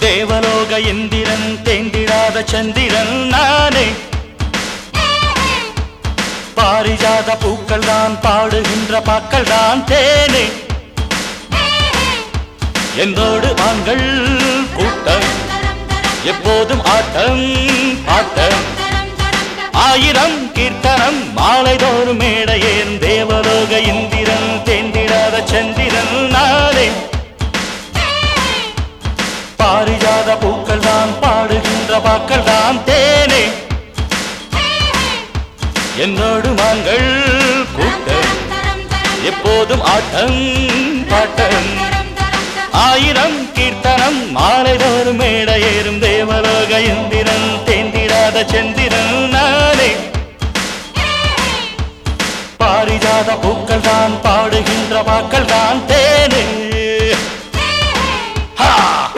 தேவலோக இந்திரன் தேந்திடாத சந்திரன் நானே பாரிஜாத பூக்கள் தான் பாடுகின்ற பாக்கள் தான் தேனே என்னோடு ஆண்கள் கூட்டம் எப்போதும் ஆட்டம் ஆட்டம் ஆயிரம் கீர்த்தனம் மாலை தோறும் மேடையேன் தேவலோக இந்திரன் தேந்திடாத சந்திரன் நாளே பாரிஜாத பூக்கள் தான் பாடுகின்ற பாக்கள் தான் தேனே என்னோடு மாங்கள் கூட்டம் எப்போதும் ஆட்டம் பாட்டம் ஆயிரம் கீர்த்தனம் மாலை தோறும் மேடையேறும் தேவலோக இந்திரன் தேந்திடாத சந்திரன் நானே பாரிஜாத பூக்கள் தான் பாடுகின்ற பாக்கள் தான் தேனே ஹா!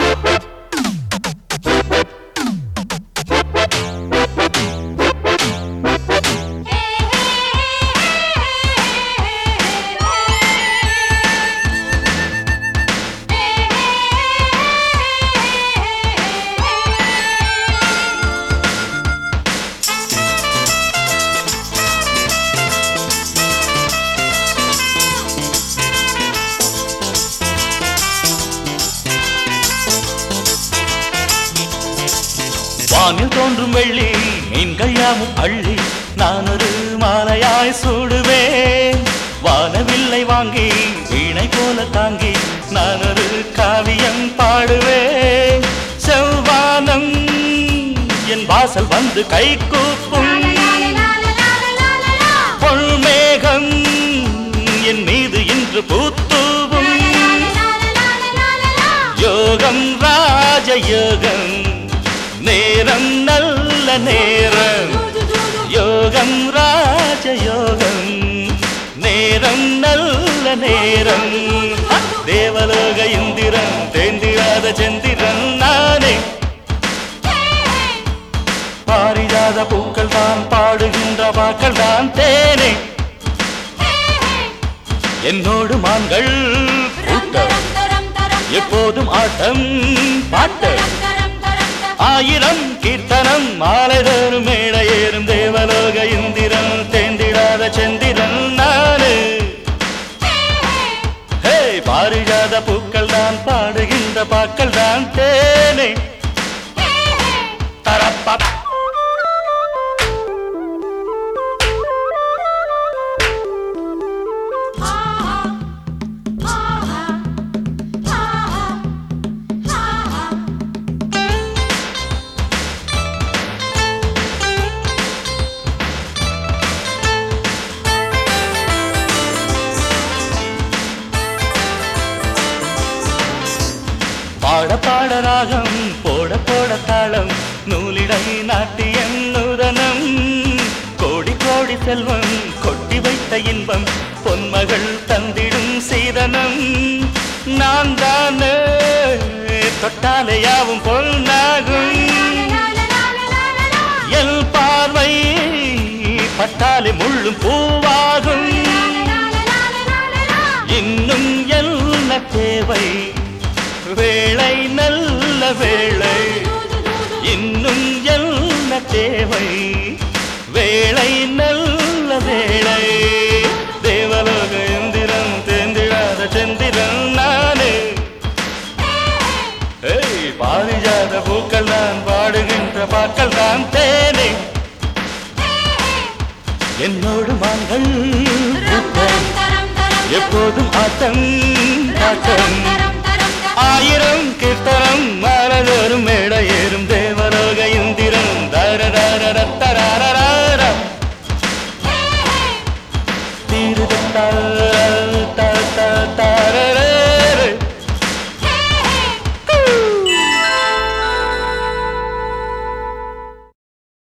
வானில் தோன்றும் வெள்ளி மீன்கள் யாவும் அள்ளி நான் ஒரு மாலையாய் சூடுவேன் வானவில்லை வாங்கி வீணை போல தாங்கி நான் ஒரு காவியம் பாடுவேன் செவ்வானம் என் வாசல் வந்து கை கூப்பும் பொன்மேகம் என் மீது இன்று பூத்தூவும் யோகம் ராஜ யோகம் நேரம் நல்ல நேரம் யோகம் ராஜ யோகம் நேரம் நல்ல நேரம் ஹ! தேவலோக இந்திரன் தேந்திராத சந்திரன் நானே பாரிஜாத பூக்கள் தான் பாடுகின்ற பாக்கள் தான் தேனே என்னோடு மான்கள் கூட்டம் எப்போதும் ஆட்டம் பாட்டம் ஆயிரம் கீர்த்தனம் மாலைதோறும் மேடையேறும் தேவலோக இந்திரன் தேந்திடாத சந்திரன் நானு ஹே பாரிஜாத பூக்கள் தான் பாடுகின்ற பாக்கள் தான் தேனே தரப்பா பாட பாட ராகம் போட போட தாளம் நூலிடை நாட்டியம் நூதனம் கோடி கோடி செல்வம் கொட்டி வைத்த இன்பம் பொன்மகள் தந்திடும் சீதனம் நான் தானே தொட்டாலே யாவும் பொன்னாகும் எல் பார்வை பட்டாலே முள்ளும் பூவாகும் இன்னும் என்ன தேவை வேளை நல்ல வேளை இன்னும் என்ன தேவை வேளை நல்ல வேளை தேவலோக எந்திரம் தேந்திடாத சந்திரன் நானே ஏய் பாரிஜாத பூக்கள் தான் பாடுகின்ற பாக்கள் தான் தேனே என்னோடு மான்கள் கூட்டம் எப்போதும் ஆட்டம் ஆட்டம் ஆயிரம் கீர்த்தனம்